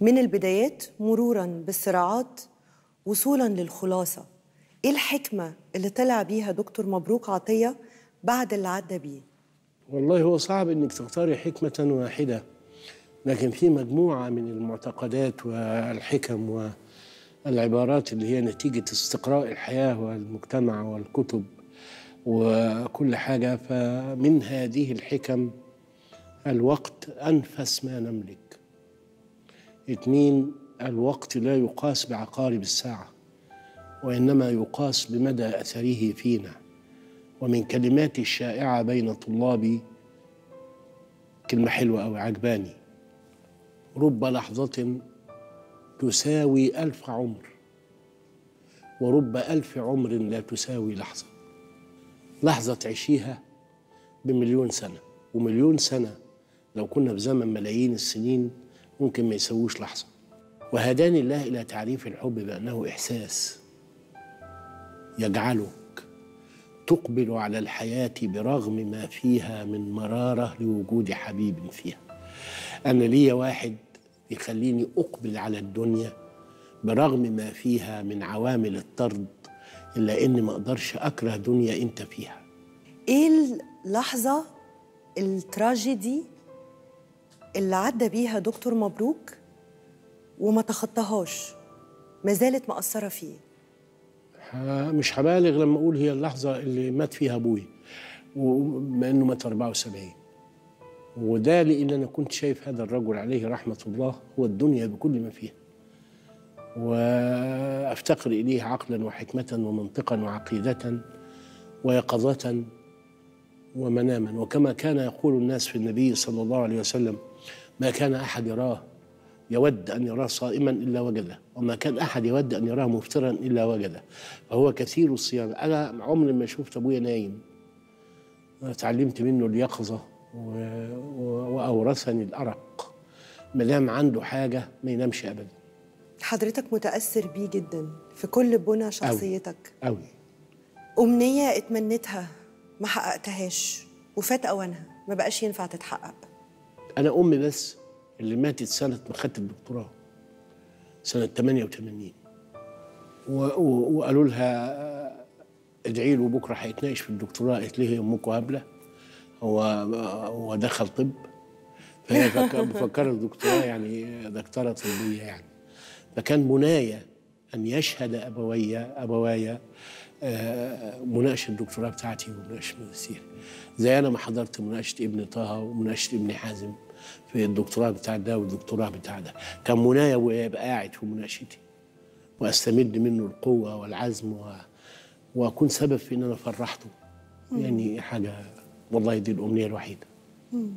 من البدايات مرورا بالصراعات وصولا للخلاصة ايه الحكمة اللي طلع بيها دكتور مبروك عطية بعد اللي عدى بيه والله هو صعب انك تختاري حكمة واحدة لكن في مجموعة من المعتقدات والحكم والعبارات اللي هي نتيجة استقراء الحياة والمجتمع والكتب وكل حاجة فمن هذه الحكم الوقت أنفس ما نملك اتنين الوقت لا يقاس بعقارب الساعة وإنما يقاس بمدى أثره فينا ومن كلماتي الشائعة بين طلابي كلمة حلوة أو عجباني رب لحظة تساوي ألف عمر ورب ألف عمر لا تساوي لحظة لحظة تعيشيها بمليون سنة ومليون سنة لو كنا في زمن ملايين السنين ممكن ما يسووش لحظة وهداني الله إلى تعريف الحب بأنه إحساس يجعلك تقبل على الحياة برغم ما فيها من مرارة لوجود حبيب فيها أنا ليا واحد يخليني أقبل على الدنيا برغم ما فيها من عوامل الطرد إلا إني ما أقدرش أكره دنيا أنت فيها ايه اللحظة التراجيدي اللي عدى بيها دكتور مبروك وما تخطاهاش ما زالت مأثرة فيه ه- مش هبالغ لما أقول هي اللحظة اللي مات فيها أبوي وبما إنه مات 74 وده لأن أنا كنت شايف هذا الرجل عليه رحمة الله هو الدنيا بكل ما فيها وأفتقر إليه عقلا وحكمة ومنطقا وعقيدة ويقظة ومناما وكما كان يقول الناس في النبي صلى الله عليه وسلم ما كان أحد يراه يود أن يراه صائما إلا وجده وما كان أحد يود أن يراه مفطرا إلا وجده فهو كثير الصيام أنا عمري ما شفت أبويا نايم أنا تعلمت منه اليقظة و... و... وأورثني الأرق ما دام عنده حاجة ما ينامش أبدا حضرتك متأثر بيه جدا في كل بنى شخصيتك أوي أمنية اتمنيتها ما حققتهاش وفات أوانها ما بقاش ينفع تتحقق أنا أمي بس اللي ماتت سنة ما خدت الدكتوراه سنة 88 و... و... وقالوا لها ادعي له بكرة هيتناقش في الدكتوراه قالت لي هي أمك هبلة هو هو دخل طب فهي فكر مفكرة الدكتوراه يعني دكتورة طبية يعني فكان منايا أن يشهد أبوي أبواي آه، مناقشة الدكتوراه بتاعتي ومناقشة الماجستير زي أنا ما حضرت مناقشة ابن طه ومناقشة ابن حازم في الدكتوراه بتاع ده والدكتوراه بتاع ده كان منايا ويبقى قاعد في مناقشتي واستمد منه القوة والعزم و... وأكون سبب في إن أنا فرحته يعني حاجة والله دي الأمنية الوحيدة